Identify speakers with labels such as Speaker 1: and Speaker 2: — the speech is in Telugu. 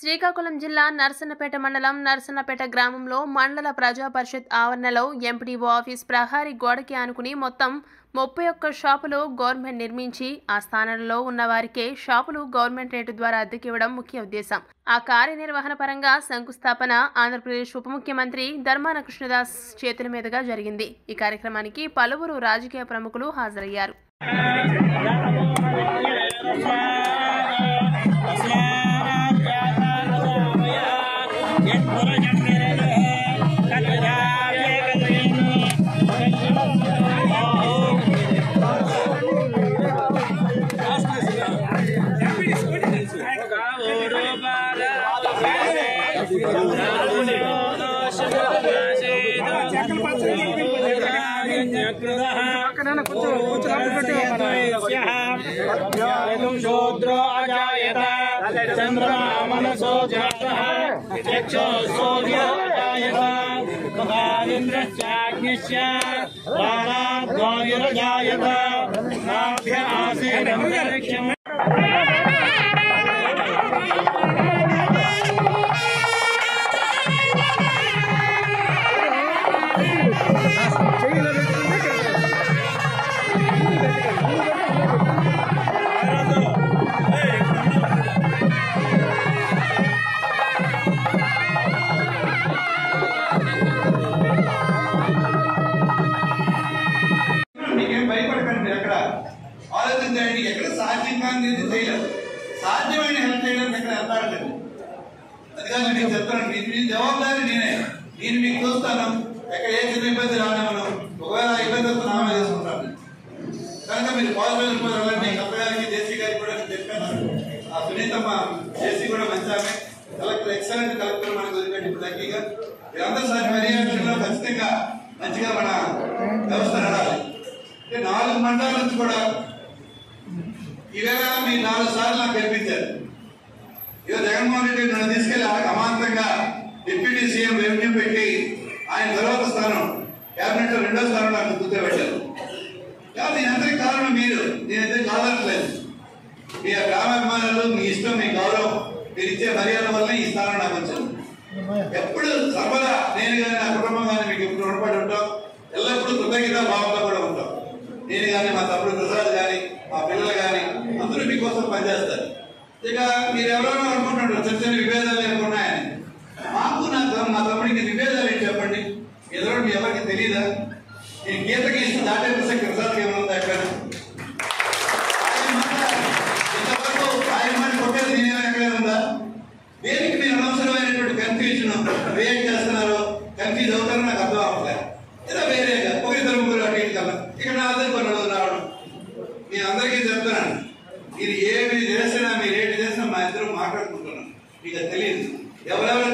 Speaker 1: శ్రీకాకుళం జిల్లా నర్సన్నపేట మండలం నర్సన్నపేట గ్రామంలో మండల ప్రజా పరిషత్ ఆవరణలో ఎంపీడీఓ ఆఫీస్ ప్రహారీ గోడకి ఆనుకుని మొత్తం ముప్పై ఒక్క షాపులు గవర్నమెంట్ నిర్మించి ఆ స్థానంలో ఉన్న వారికే షాపులు గవర్నమెంట్ రేటు ద్వారా అద్దెకివ్వడం ముఖ్య ఉద్దేశం ఆ కార్యనిర్వహణ పరంగా శంకుస్థాపన ఆంధ్రప్రదేశ్ ఉప ముఖ్యమంత్రి ధర్మాన కృష్ణదాస్ చేతుల మీదుగా జరిగింది ఈ కార్యక్రమానికి పలువురు రాజకీయ ప్రముఖులు హాజరయ్యారు
Speaker 2: शूद्रो अजायत चन्द्रमा मनसो जातः यक्षो सूर्यो अजायत मगानिन्द्रश्चाग्निश्च प्राणाद्वायुरजायत नाभ्य आसीदन्तरिक्षम्
Speaker 3: మీకేం భయపడకండి మీరు ఎక్కడ ఆలోచించండి ఎక్కడ సాధ్యం కాని చేయలేదు సాధ్యమైన హెల్ప్ చేయడానికి ఎక్కడ వెళ్తాడండి అది కాదు మీకు చెప్తాను మీ మీ జవాబుదారి నేనే నేను మీకు చూస్తాను ఎక్కడ ఏ చిన్న ఇబ్బంది రానివ్వను ఒకవేళ ఆ ఇబ్బంది వస్తే నామే చేసుకుంటాను కనుక మీరు పాజిటివ్ వెళ్ళండి కప్ప గారికి జేసీ గారికి కూడా నేను చెప్పాను ఆ సునీతమ్మ జేసీ కూడా మంచి ఆమె కలెక్టర్ ఎక్సలెంట్ కలెక్టర్ మనకు వదిలిపెట్టి ఇప్పుడు లక్కీగా మీరందరూ సార్ పర్యవేక్షణలో ఖచ్చితంగా మంచిగా మన వ్యవస్థ నడాలి అంటే నాలుగు మండలాల నుంచి కూడా ఈవేళ మీ నాలుగు సార్లు నాకు గెలిపించారు ఇక జగన్మోహన్ రెడ్డి నన్ను తీసుకెళ్లి ఆ అమాంతంగా డిప్యూటీ సీఎం రెవెన్యూ పెట్టి ఆయన తర్వాత స్థానం కేబినెట్ లో రెండో స్థానం నాకు కూర్చోబెట్టారు కాబట్టి దీని అందరికి కారణం మీరు నేనైతే కాదనట్లేదు మీ గ్రామాభిమానులు మీ ఇష్టం మీ గౌరవం మీరు ఇచ్చే మర్యాద వల్ల ఈ స్థానం నాకు వచ్చింది ఎప్పుడు సర్వదా నేను కానీ నా కుటుంబం కానీ మీకు ఎప్పుడు రుణపడి ఉంటాం ఎల్లప్పుడూ కృతజ్ఞత భావంలో కూడా ఉంటాం నేను కానీ మా తమ్ముడు ప్రసాద్ కానీ మా పిల్లలు కానీ అందరూ మీకోసం పనిచేస్తారు ఇక మీరు ఎవరెవరో అనుకుంటున్నారు చిన్న చిన్న విభేదాలు ఏమైనా ఉన్నాయని మాకు నా తమ్- మా తమ్ముడికి విభేదాలు ఏంటి చెప్పండి ఎదురు మీ ఎవరికి తెలియదా నేను గీతకి ఇష్టం దాటే ప్రసక్తి ప్రసాద్కి ఏమైనా ఉందా ఎక్కడ ఆయన మాట ఇంతవరకు ఆయన మాట కొట్టేది నేనేమైనా ఎక్కడైనా ఉందా దేనికి మీరు అనవసరమైనటువంటి కన్ఫ్యూజన్ క్రియేట్ చేస్తున్నారు కన్ఫ్యూజ్ అవుతారో నాకు అర్థం అవ్వట్లేదు ఏదో వేరేగా ఒక ఇద్దరు ముగ్గురు అటు ఇటు కదా ఇక్కడ నా అందరికి కొన్ని రోజులు రావడం నేను అందరికీ చెప్తున్నాను మీరు ఏమి చేసినా మీరు ఏంటి చేసినా మా ఇద్దరు మాట్లాడుకుంటున్నాం మీకు అది తెలియదు ఎవరెవరు